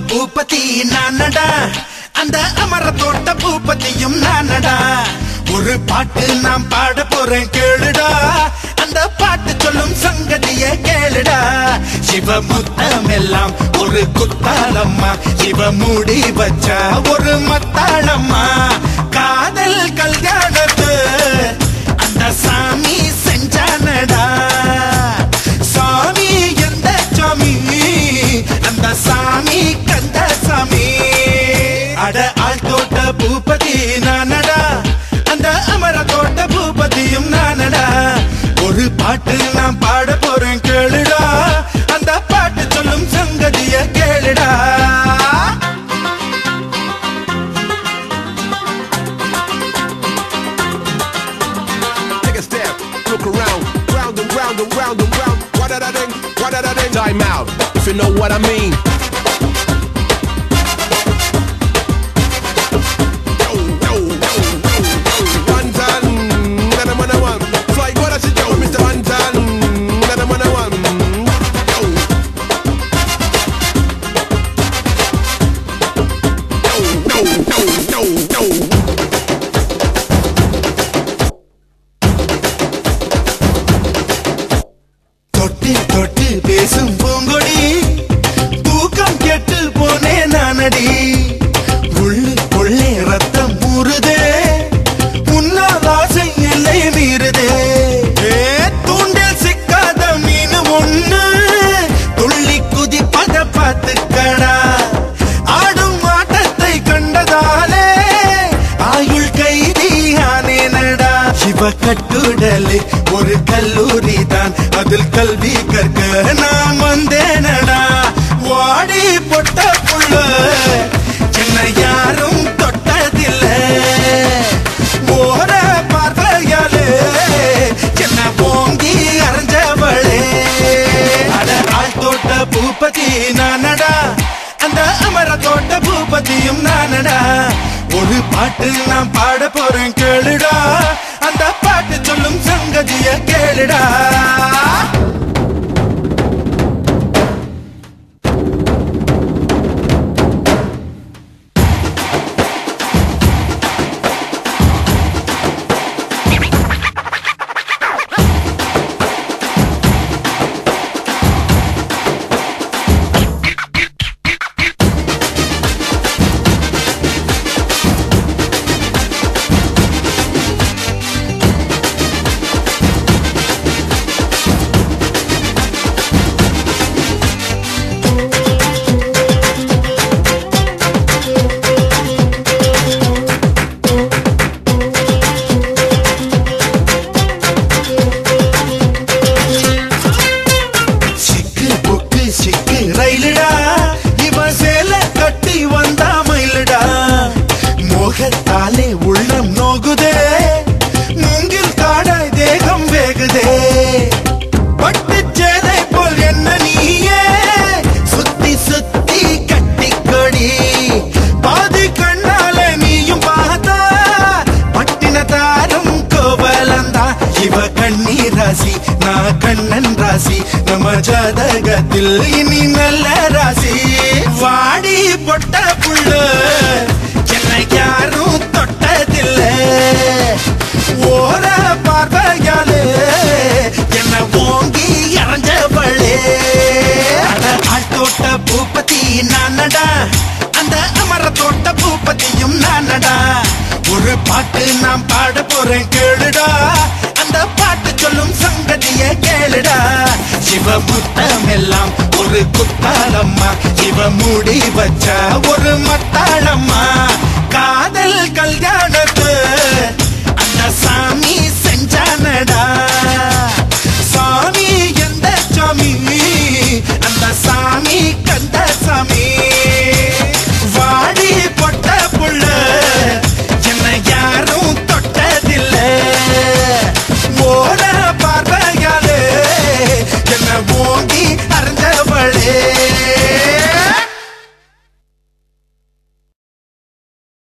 பூபதி நானடா அந்த அமர தோட்ட பூபதியும் நானடா ஒரு பாட்டு நாம் பாட போறேன் கேளுடா அந்த பாட்டு சொல்லும் சங்கதிய கேளுடா சிவ முத்தம் எல்லாம் ஒரு குத்தாளம்மா சிவ மூடி வச்சா ஒரு மத்தாளம்மா காதல் கல்யாணத்து அந்த சாமி செஞ்சானடா சாமி எந்த சாமி அந்த சாமி கந்த சாமி அட ஆள் தோட்ட பூபதி நானடா அந்த அமர தோட்ட பூபதியும் நானடா ஒரு பாட்டு நான் பாட போறேன் கேளுடா அந்த பாட்டு சொல்லும் சங்கதிய கேளுடா Take a step, look around, round and round and round and round. What did I ding? What did I ding? Time out, if you know what I mean. Yo, yo, yo, yo, yo. One ton, and I'm on a one. Fly, what I should do, Mr. One ton, and I'm on a one. Yo. Yo, yo, yo, yo, yo. தொட்டு தொட்டு பேசும் பூங்கொடி தூக்கம் கெட்டு போனே நானடி உள்ளுக்குள்ளே ரத்தம் ஊறுதே உன்னால் ஆசை எல்லை மீறுதே ஏ, தூண்டில் சிக்காத மீன் ஒண்ணு துள்ளி குதிப்பத பார்த்துக்கடா ஆடும் ஆட்டத்தை கண்டதாலே ஆயுள் கைதியானேனடா சிவ கட்டுடலே ஒரு கல்லூரி தான் அதில் கல்வி கற்க நான் வந்தேனடா வாடி பொட்ட புள்ள என்ன யாரும் தொட்டதில்லை ஓர பார்வையாலே என்ன போங்கி அரைஞ்சவளே அட ஆள் தோட்ட பூபதி நானடா அந்த அமர தோட்ட பூபதியும் நானடா ஒரு பாட்டு நான் பாட போறேன் கேளுடா அந்த பாட்டு சொல்லும் சங்கதிய கேளுடா சிக்கு புக்கு சிக்கு ரயிலுடா இவன் சேல கட்டி வந்தா மயிலுடா மோகத்தாலே உள்ளம் நோகுதே மூங்கில் காடாய் தேகம் வேகுதே பட்டு சேலை போல் என்ன நீயே சுத்தி சுத்தி கட்டிக்கொடி பாதி கண்ணால நீயும் பார்த்தா பட்டினத்தாரும் கோவலந்தா இவ கண்ணீர் ராசி நான் கண்ணன் ராசி நம்ம ஜாதகத்தில் இனி நல்ல ராசி வாடி பொட்ட புள்ள என்னை யாரும் தொட்டதில்லை ஓர பார்வையாலே என்ன ஓங்கி அரைஞ்சவளே அட ஆள் தோட்ட பூபதி நானடா அந்த அமர தோட்ட பூபதியும் நானடா ஒரு பாட்டு நான் பாட போறேன் கேளுடா அந்த பாட்டு சொல்லும் சங்கதிய கேளுடா சிவ முத்தம் எல்லாம் ஒரு குத்தாளம்மா இவ மூடி வச்சா ஒரு மத்தாளம்மா காதல் கல்யாணத்து